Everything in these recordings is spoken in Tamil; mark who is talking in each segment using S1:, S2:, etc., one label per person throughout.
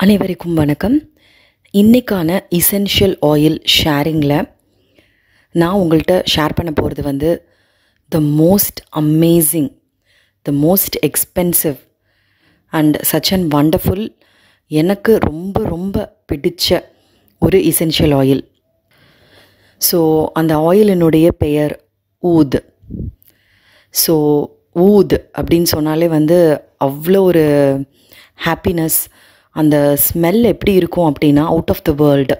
S1: அனைவருக்கும் வணக்கம் இன்றைக்கான இசென்ஷியல் ஆயில் ஷேரிங்கில் நான் உங்கள்கிட்ட ஷேர் பண்ண போகிறது வந்து the most amazing the most expensive and such and wonderful எனக்கு ரொம்ப ரொம்ப பிடிச்ச ஒரு இசென்ஷியல் ஆயில் ஸோ அந்த ஆயிலினுடைய பெயர் ஊத் ஸோ ஊத் அப்படின்னு சொன்னாலே வந்து அவ்வளோ ஒரு ஹாப்பினஸ் அந்த ஸ்மெல் எப்படி இருக்கும் அப்படின்னா அவுட் ஆஃப் த வேர்ல்டு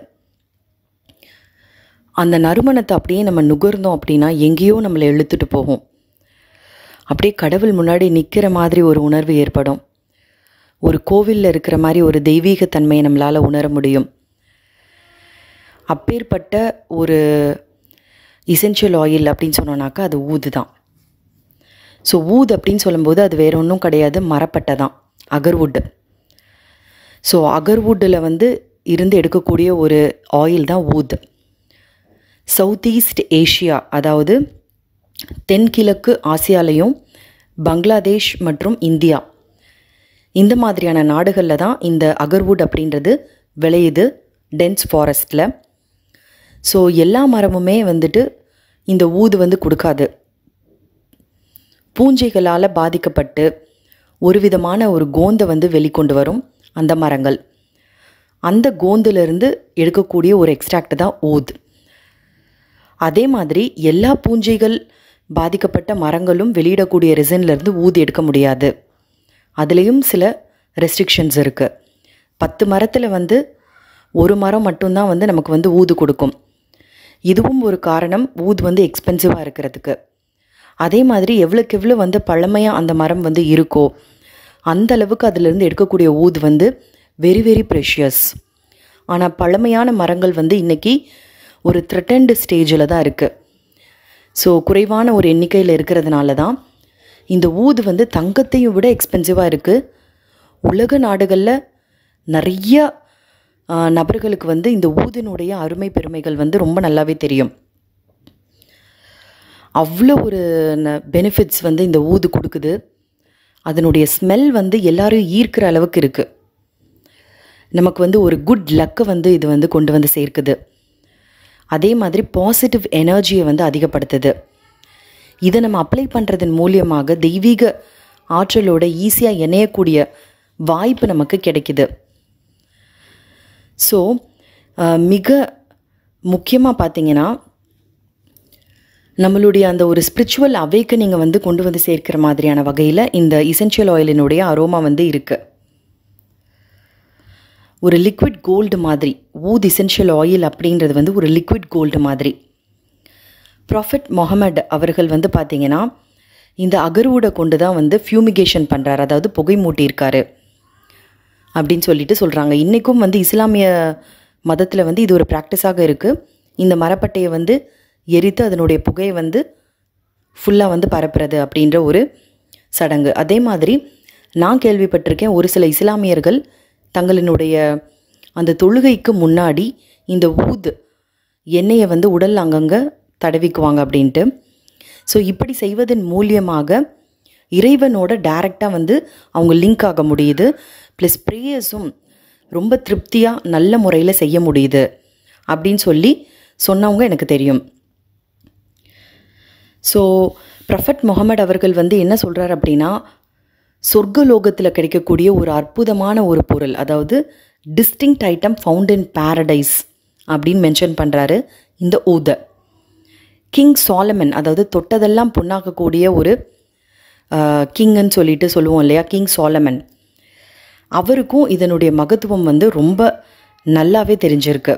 S1: அந்த நறுமணத்தை அப்படியே நம்ம நுகர்ந்தோம் அப்படின்னா எங்கேயோ நம்மளை இழுத்துட்டு போகும் அப்படியே கடவுள் முன்னாடி நிற்கிற மாதிரி ஒரு உணர்வு ஏற்படும் ஒரு கோவிலில் இருக்கிற மாதிரி ஒரு தெய்வீகத்தன்மையை நம்மளால் உணர முடியும் அப்பேற்பட்ட ஒரு இசென்ஷியல் ஆயில் அப்படின்னு சொன்னோன்னாக்கா அது ஊது தான் ஸோ ஊத் அப்படின்னு சொல்லும்போது அது வேற ஒன்றும் கிடையாது மரப்பட்டை தான் அகர்வுட்டு ஸோ அகர்வுட்டில் வந்து இருந்து எடுக்கக்கூடிய ஒரு ஆயில் தான் ஊத் சவுத் ஈஸ்ட் ஏஷியா அதாவது தென்கிழக்கு ஆசியாலையும் பங்களாதேஷ் மற்றும் இந்தியா இந்த மாதிரியான நாடுகளில் தான் இந்த அகர்வுட் அப்படின்றது விளையுது டென்ஸ் ஃபாரஸ்ட்டில் ஸோ எல்லா மரமுமே வந்துட்டு இந்த ஊது வந்து கொடுக்காது பூஞ்சைகளால் பாதிக்கப்பட்டு ஒரு விதமான ஒரு கோந்தை வந்து வெளிக்கொண்டு வரும் அந்த மரங்கள் அந்த கோந்திலிருந்து எடுக்கக்கூடிய ஒரு எக்ஸ்ட்ராக்ட் தான் ஊத் அதே மாதிரி எல்லா பூஞ்சைகள் பாதிக்கப்பட்ட மரங்களும் வெளியிடக்கூடிய ரெசன்லேருந்து ஊது எடுக்க முடியாது அதுலேயும் சில ரெஸ்ட்ரிக்ஷன்ஸ் இருக்குது பத்து மரத்தில் வந்து ஒரு மரம் மட்டும்தான் வந்து நமக்கு வந்து ஊது கொடுக்கும் இதுவும் ஒரு காரணம் ஊது வந்து எக்ஸ்பென்சிவாக இருக்கிறதுக்கு அதே மாதிரி எவ்வளோக்கு எவ்வளோ வந்து பழமையாக அந்த மரம் வந்து இருக்கோ அந்த அளவுக்கு அதிலிருந்து எடுக்கக்கூடிய ஊது வந்து வெரி வெரி ப்ரெஷியஸ் ஆனால் பழமையான மரங்கள் வந்து இன்றைக்கி ஒரு த்ரெட்டன்டு ஸ்டேஜில் தான் இருக்குது ஸோ குறைவான ஒரு எண்ணிக்கையில் இருக்கிறதுனால தான் இந்த ஊது வந்து தங்கத்தையும் விட எக்ஸ்பென்சிவாக இருக்குது உலக நாடுகளில் நிறைய நபர்களுக்கு வந்து இந்த ஊதினுடைய அருமை பெருமைகள் வந்து ரொம்ப நல்லாவே தெரியும் அவ்வளோ ஒரு பெனிஃபிட்ஸ் வந்து இந்த ஊது கொடுக்குது அதனுடைய ஸ்மெல் வந்து எல்லாரும் ஈர்க்கிற அளவுக்கு இருக்குது நமக்கு வந்து ஒரு குட் லக்கை வந்து இது வந்து கொண்டு வந்து சேர்க்குது அதே மாதிரி பாசிட்டிவ் எனர்ஜியை வந்து அதிகப்படுத்துது இதை நம்ம அப்ளை பண்ணுறதன் மூலியமாக தெய்வீக ஆற்றலோட ஈஸியாக இணையக்கூடிய வாய்ப்பு நமக்கு கிடைக்குது ஸோ மிக முக்கியமாக பார்த்தீங்கன்னா நம்மளுடைய அந்த ஒரு ஸ்பிரிச்சுவல் அவேக்கனிங்கை வந்து கொண்டு வந்து சேர்க்கிற மாதிரியான வகையில் இந்த இசென்ஷியல் ஆயிலினுடைய அரோமா வந்து இருக்குது ஒரு லிக்விட் கோல்டு மாதிரி ஊத் இசென்ஷியல் ஆயில் அப்படின்றது வந்து ஒரு லிக்விட் கோல்டு மாதிரி ப்ராஃபிட் மொஹமட் அவர்கள் வந்து பார்த்திங்கன்னா இந்த அகர்வுடை கொண்டு தான் வந்து ஃபியூமிகேஷன் பண்ணுறாரு அதாவது புகை மூட்டியிருக்காரு அப்படின்னு சொல்லிட்டு சொல்கிறாங்க இன்றைக்கும் வந்து இஸ்லாமிய மதத்தில் வந்து இது ஒரு ப்ராக்டிஸாக இருக்குது இந்த மரப்பட்டையை வந்து எரித்து அதனுடைய புகையை வந்து ஃபுல்லாக வந்து பரப்புறது அப்படின்ற ஒரு சடங்கு அதே மாதிரி நான் கேள்விப்பட்டிருக்கேன் ஒரு சில இஸ்லாமியர்கள் தங்களினுடைய அந்த தொழுகைக்கு முன்னாடி இந்த ஊது எண்ணெயை வந்து உடல் அங்கங்கே தடவிக்குவாங்க அப்படின்ட்டு ஸோ இப்படி செய்வதன் மூலியமாக இறைவனோட டைரெக்டாக வந்து அவங்க லிங்க் ஆக முடியுது ப்ளஸ் ப்ரேயர்ஸும் ரொம்ப திருப்தியாக நல்ல முறையில் செய்ய முடியுது அப்படின்னு சொல்லி சொன்னவங்க எனக்கு தெரியும் ஸோ ப்ரஃபட் முகமது அவர்கள் வந்து என்ன சொல்கிறார் அப்படின்னா சொர்க்கலோகத்தில் கிடைக்கக்கூடிய ஒரு அற்புதமான ஒரு பொருள் அதாவது distinct item found in paradise அப்படின்னு மென்ஷன் பண்ணுறாரு இந்த ஊத கிங் சாலமன் அதாவது தொட்டதெல்லாம் பொண்ணாக்கக்கூடிய ஒரு கிங்குன்னு சொல்லிட்டு சொல்லுவோம் இல்லையா கிங் சாலமன் அவருக்கும் இதனுடைய மகத்துவம் வந்து ரொம்ப நல்லாவே தெரிஞ்சிருக்கு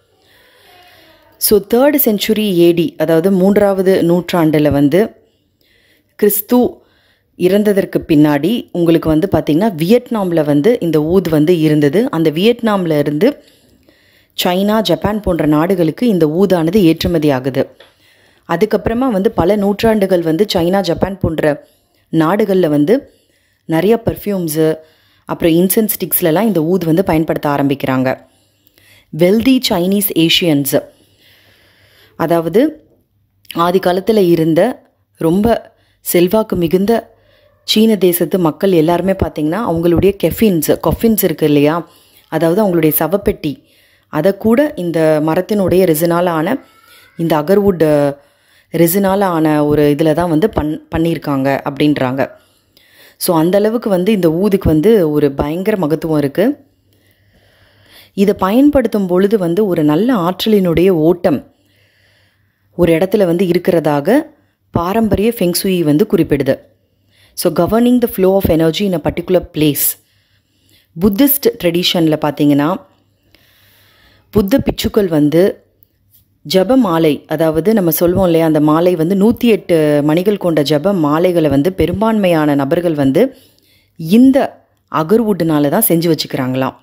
S1: ஸோ தேர்டு செஞ்சுரி ஏடி அதாவது மூன்றாவது நூற்றாண்டில் வந்து கிறிஸ்து இறந்ததற்கு பின்னாடி உங்களுக்கு வந்து பார்த்திங்கன்னா வியட்நாமில் வந்து இந்த ஊத் வந்து இருந்தது அந்த வியட்நாமில் இருந்து சைனா ஜப்பான் போன்ற நாடுகளுக்கு இந்த ஊதானது ஏற்றுமதி ஆகுது அதுக்கப்புறமா வந்து பல நூற்றாண்டுகள் வந்து சைனா ஜப்பான் போன்ற நாடுகளில் வந்து நிறைய பர்ஃப்யூம்ஸு அப்புறம் இன்சென்ஸ் ஸ்டிக்ஸ்லலாம் இந்த ஊது வந்து பயன்படுத்த ஆரம்பிக்கிறாங்க வெல்தி சைனீஸ் ஏஷியன்ஸு அதாவது ஆதி காலத்தில் இருந்த ரொம்ப செல்வாக்கு மிகுந்த சீன தேசத்து மக்கள் எல்லாருமே பார்த்திங்கன்னா அவங்களுடைய கெஃபின்ஸ் கொஃபின்ஸ் இருக்குது இல்லையா அதாவது அவங்களுடைய சவப்பெட்டி அதை கூட இந்த மரத்தினுடைய ரெசினால் ஆன இந்த அகர்வுட் ரெசினால் ஆன ஒரு இதில் தான் வந்து பண் பண்ணியிருக்காங்க அப்படின்றாங்க ஸோ அந்த அளவுக்கு வந்து இந்த ஊதுக்கு வந்து ஒரு பயங்கர மகத்துவம் இருக்குது இதை பயன்படுத்தும் பொழுது வந்து ஒரு நல்ல ஆற்றலினுடைய ஓட்டம் ஒரு இடத்துல வந்து இருக்கிறதாக பாரம்பரிய ஃபெங்சுயி வந்து குறிப்பிடுது so governing the flow of energy in a particular place Buddhist ட்ரெடிஷனில் பார்த்தீங்கன்னா புத்த பிச்சுக்கள் வந்து ஜப மாலை அதாவது நம்ம சொல்வோம் இல்லையா அந்த மாலை வந்து நூற்றி எட்டு மணிகள் கொண்ட ஜப மாலைகளை வந்து பெரும்பான்மையான நபர்கள் வந்து இந்த அகர்வுட்னால தான் செஞ்சு வச்சுக்கிறாங்களாம்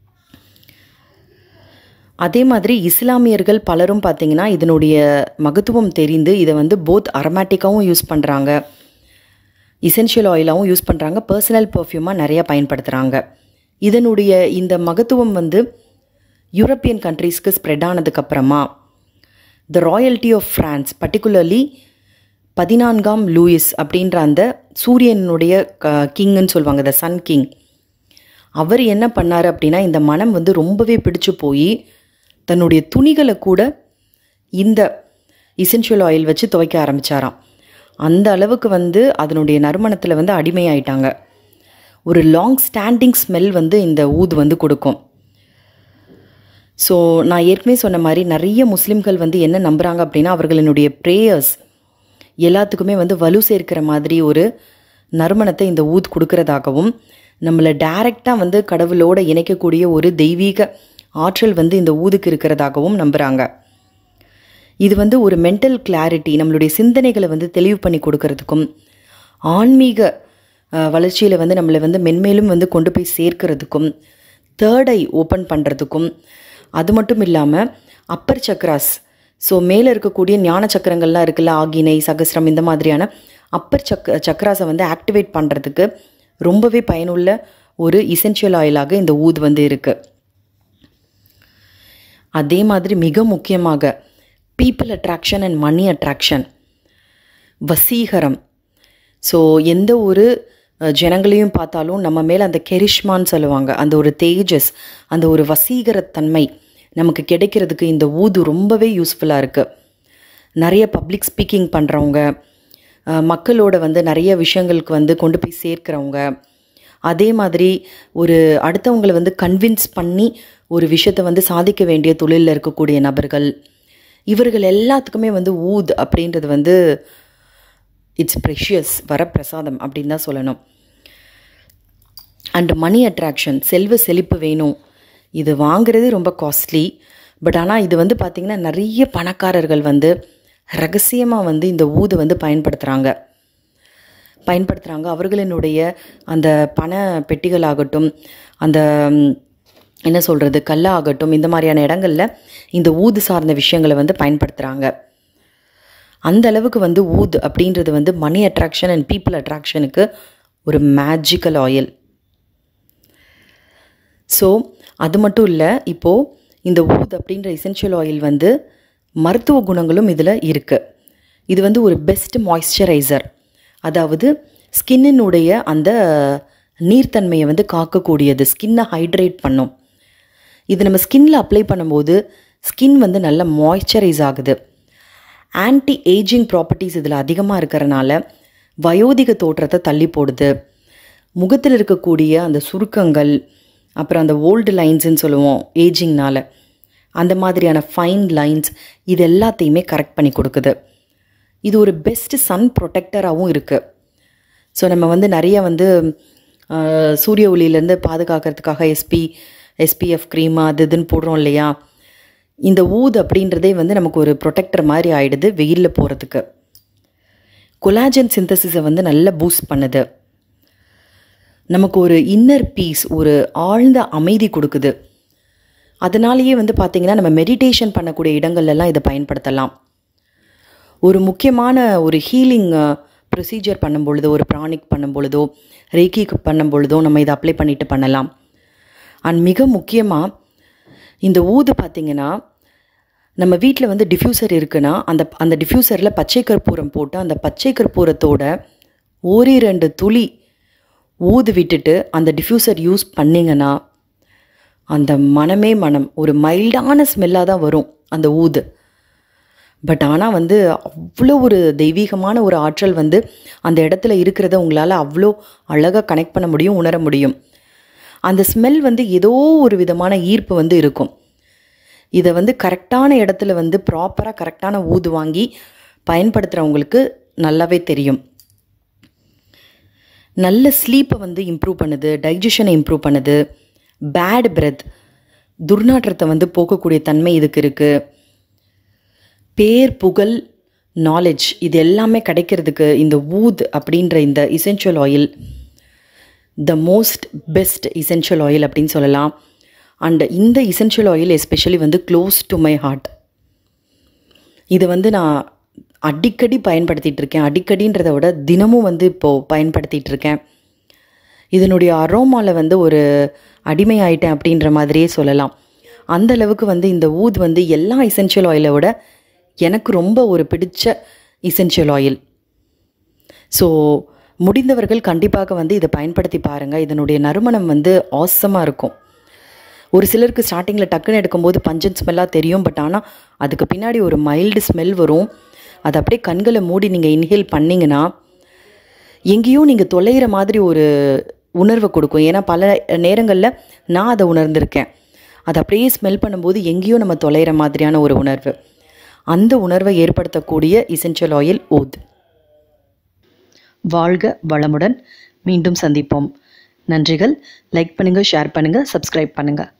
S1: அதே மாதிரி இஸ்லாமியர்கள் பலரும் பார்த்தீங்கன்னா இதனுடைய மகத்துவம் தெரிந்து இதை வந்து போத் அரோமேட்டிக்காகவும் யூஸ் பண்ணுறாங்க இசென்ஷியல் ஆயிலாகவும் யூஸ் பண்ணுறாங்க பர்சனல் பர்ஃப்யூமாக நிறையா பயன்படுத்துகிறாங்க இதனுடைய இந்த மகத்துவம் வந்து யூரோப்பியன் கண்ட்ரீஸ்க்கு ஸ்ப்ரெட் ஆனதுக்கப்புறமா the royalty of France particularly பதினான்காம் லூயிஸ் அப்படின்ற அந்த சூரியனுடைய க கிங்குன்னு சொல்லுவாங்க த சன் கிங் அவர் என்ன பண்ணார் அப்படின்னா இந்த மனம் வந்து ரொம்பவே பிடிச்சு போய் தன்னுடைய துணிகளை கூட இந்த இசென்ஷியல் ஆயில் வச்சு துவைக்க ஆரம்பித்தாராம் அந்த அளவுக்கு வந்து அதனுடைய நறுமணத்தில் வந்து அடிமையாயிட்டாங்க ஒரு லாங் ஸ்டாண்டிங் ஸ்மெல் வந்து இந்த ஊது வந்து கொடுக்கும் ஸோ நான் ஏற்கனவே சொன்ன மாதிரி நிறைய முஸ்லீம்கள் வந்து என்ன நம்புகிறாங்க அப்படின்னா அவர்களினுடைய ப்ரேயர்ஸ் எல்லாத்துக்குமே வந்து வலு சேர்க்கிற மாதிரி ஒரு நறுமணத்தை இந்த ஊத் கொடுக்கறதாகவும் நம்மளை டைரெக்டாக வந்து கடவுளோட இணைக்கக்கூடிய ஒரு தெய்வீக ஆற்றல் வந்து இந்த ஊதுக்கு இருக்கிறதாகவும் நம்புகிறாங்க இது வந்து ஒரு மென்டல் கிளாரிட்டி நம்மளுடைய சிந்தனைகளை வந்து தெளிவு பண்ணி கொடுக்கறதுக்கும் ஆன்மீக வளர்ச்சியில் வந்து நம்மளை வந்து மென்மேலும் வந்து கொண்டு போய் சேர்க்கறதுக்கும் தேர்ட் ஐ ஓப்பன் பண்ணுறதுக்கும் அது மட்டும் இல்லாமல் அப்பர் சக்ராஸ் ஸோ மேலே இருக்கக்கூடிய ஞான சக்கரங்கள்லாம் இருக்குல்ல ஆகினை சகசிரம் இந்த மாதிரியான அப்பர் சக் சக்ராஸை வந்து ஆக்டிவேட் பண்ணுறதுக்கு ரொம்பவே பயனுள்ள ஒரு இசென்ஷியல் ஆயிலாக இந்த ஊது வந்து இருக்குது அதே மாதிரி மிக முக்கியமாக people attraction and money attraction வசீகரம் ஸோ எந்த ஒரு அஹ், ஜனங்களையும் பார்த்தாலும் நம்ம மேலே அந்த கெரிஷ்மான்னு சொல்லுவாங்க அந்த ஒரு தேஜஸ் அந்த ஒரு வசீகரத்தன்மை நமக்கு கிடைக்கிறதுக்கு இந்த ஊது ரொம்பவே யூஸ்ஃபுல்லாக இருக்குது நிறைய பப்ளிக் ஸ்பீக்கிங் பண்ணுறவங்க மக்களோட வந்து நிறைய விஷயங்களுக்கு வந்து கொண்டு போய் சேர்க்கிறவங்க அதே மாதிரி ஒரு அடுத்தவங்களை வந்து கன்வின்ஸ் பண்ணி ஒரு விஷயத்தை வந்து சாதிக்க வேண்டிய தொழிலில் இருக்கக்கூடிய நபர்கள் இவர்கள் எல்லாத்துக்குமே வந்து ஊத் அப்படின்றது வந்து இட்ஸ் ப்ரெஷியஸ் வரப்பிரசாதம் அப்படின்னு தான் சொல்லணும் அண்ட் மணி அட்ராக்ஷன் செல்வ செழிப்பு வேணும் இது வாங்குறது ரொம்ப காஸ்ட்லி பட் ஆனால் இது வந்து பார்த்திங்கன்னா நிறைய பணக்காரர்கள் வந்து ரகசியமாக வந்து இந்த ஊதை வந்து பயன்படுத்துகிறாங்க பயன்படுத்துகிறாங்க அவர்களினுடைய அந்த பண பெட்டிகளாகட்டும் அந்த ம், என்ன சொல்கிறது கல்லாகட்டும் இந்த மாதிரியான இடங்களில் இந்த ஊது சார்ந்த விஷயங்களை வந்து பயன்படுத்துகிறாங்க அந்த அளவுக்கு வந்து ஊத் அப்படின்றது வந்து மணி அட்ராக்ஷன் அண்ட் பீப்புள் அட்ராக்ஷனுக்கு ஒரு மேஜிக்கல் ஆயில் ஸோ அது மட்டும் இல்லை இப்போது இந்த ஊத் அப்படின்ற எசென்ஷியல் ஆயில் வந்து மருத்துவ குணங்களும் இதில் இருக்குது இது வந்து ஒரு பெஸ்ட் மாய்ஸ்சரைசர் அதாவது ஸ்கின்னினுடைய அந்த நீர்த்தன்மையை வந்து காக்கக்கூடியது ஸ்கின்னை ஹைட்ரேட் பண்ணும் இது நம்ம ஸ்கின்ல அப்ளை பண்ணும்போது ஸ்கின் வந்து நல்ல மாய்ஸ்சரைஸ் ஆகுது ஆன்டி ஏஜிங் ப்ராப்பர்ட்டிஸ் இதில் அதிகமாக இருக்கிறனால வயோதிக தோற்றத்தை தள்ளி போடுது முகத்தில் இருக்கக்கூடிய அந்த சுருக்கங்கள் அப்புறம் அந்த ஓல்டு லைன்ஸ்ன்னு சொல்லுவோம் ஏஜிங்னால அந்த மாதிரியான ஃபைன் லைன்ஸ் இது எல்லாத்தையுமே கரெக்ட் பண்ணி கொடுக்குது இது ஒரு பெஸ்ட் சன் ப்ரொடெக்டராகவும் இருக்குது ஸோ நம்ம வந்து நிறைய வந்து ஆஹ், சூரிய ஒளியிலேருந்து பாதுகாக்கிறதுக்காக எஸ்பி எஸ்பிஎஃப் க்ரீம் அது இதுன்னு போடுறோம் இல்லையா இந்த ஊது அப்படின்றதே வந்து நமக்கு ஒரு ப்ரொடெக்டர் மாதிரி ஆயிடுது வெயிலில் போகிறதுக்கு கொலாஜன் சிந்தசிஸை வந்து நல்லா பூஸ்ட் பண்ணுது நமக்கு ஒரு இன்னர் பீஸ் ஒரு ஆழ்ந்த அமைதி கொடுக்குது அதனாலேயே வந்து பார்த்திங்கன்னா நம்ம மெடிடேஷன் பண்ணக்கூடிய இடங்கள்லாம் இதை பயன்படுத்தலாம் ஒரு முக்கியமான ஒரு ஹீலிங் ப்ரொசீஜர் பண்ணும் பொழுதோ ஒரு ப்ராணிக் பண்ணும் பொழுதோ ரேக்கிக்கு பண்ணும் பொழுதோ நம்ம இதை அப்ளை பண்ணிட்டு பண்ணலாம் அண்ட் மிக முக்கியமாக இந்த ஊது பார்த்திங்கன்னா நம்ம வீட்டில் வந்து டிஃப்யூசர் இருக்குன்னா அந்த அந்த டிஃப்யூசரில் பச்சை கற்பூரம் போட்டு அந்த பச்சை கற்பூரத்தோட ஓரிரண்டு துளி ஊது விட்டுட்டு அந்த டிஃப்யூசர் யூஸ் பண்ணிங்கன்னா அந்த மனமே மனம் ஒரு மைல்டான ஸ்மெல்லாக தான் வரும் அந்த ஊது பட் ஆனால் வந்து அவ்வளோ ஒரு தெய்வீகமான ஒரு ஆற்றல் வந்து அந்த இடத்துல இருக்கிறத உங்களால் அவ்வளோ அழகாக கனெக்ட் பண்ண முடியும் உணர முடியும் அந்த ஸ்மெல் வந்து ஏதோ ஒரு விதமான ஈர்ப்பு வந்து இருக்கும் இதை வந்து கரெக்டான இடத்துல வந்து ப்ராப்பராக கரெக்டான ஊது வாங்கி பயன்படுத்துகிறவங்களுக்கு நல்லாவே தெரியும் நல்ல ஸ்லீப்பை வந்து இம்ப்ரூவ் பண்ணுது டைஜஷனை இம்ப்ரூவ் பண்ணுது பேட் பிரெத் துர்நாற்றத்தை வந்து போக்கக்கூடிய தன்மை இதுக்கு இருக்குது பேர் புகழ் நாலேஜ் இது எல்லாமே கிடைக்கிறதுக்கு இந்த ஊத் அப்படின்ற இந்த essential oil the most best essential oil அப்படின்னு சொல்லலாம் அண்ட் இந்த இசென்ஷியல் ஆயில் எஸ்பெஷலி வந்து க்ளோஸ் டு மை ஹார்ட் இது வந்து நான் அடிக்கடி பயன்படுத்திகிட்டு இருக்கேன் அடிக்கடின்றதை விட தினமும் வந்து இப்போது பயன்படுத்திகிட்டு இருக்கேன் இதனுடைய அரோமாவில் வந்து ஒரு அடிமை ஆயிட்டேன் அப்படின்ற மாதிரியே சொல்லலாம் அந்த அளவுக்கு வந்து இந்த ஊத் வந்து எல்லா இசென்ஷியல் ஆயிலை விட எனக்கு ரொம்ப ஒரு பிடிச்ச இசென்ஷியல் ஆயில் ஸோ முடிந்தவர்கள் கண்டிப்பாக வந்து இதை பயன்படுத்தி பாருங்கள் இதனுடைய நறுமணம் வந்து ஆசமாக இருக்கும் ஒரு சிலருக்கு ஸ்டார்டிங்கில் டக்குன்னு எடுக்கும்போது பஞ்சன் ஸ்மெல்லாக தெரியும் பட் ஆனால் அதுக்கு பின்னாடி ஒரு மைல்டு ஸ்மெல் வரும் அது அப்படியே கண்களை மூடி நீங்கள் இன்ஹேல் பண்ணிங்கன்னா எங்கேயோ நீங்கள் தொலைகிற மாதிரி ஒரு உணர்வை கொடுக்கும் ஏன்னா பல நேரங்களில் நான் அதை உணர்ந்திருக்கேன் அதை அப்படியே ஸ்மெல் பண்ணும்போது எங்கேயோ நம்ம தொலைகிற மாதிரியான ஒரு உணர்வு அந்த உணர்வை ஏற்படுத்தக்கூடிய இசென்ஷியல் ஆயில் ஓத் வாழ்க வளமுடன் மீண்டும் சந்திப்போம் நன்றிகள் லைக் பண்ணுங்கள் ஷேர் பண்ணுங்கள் சப்ஸ்கிரைப் பண்ணுங்கள்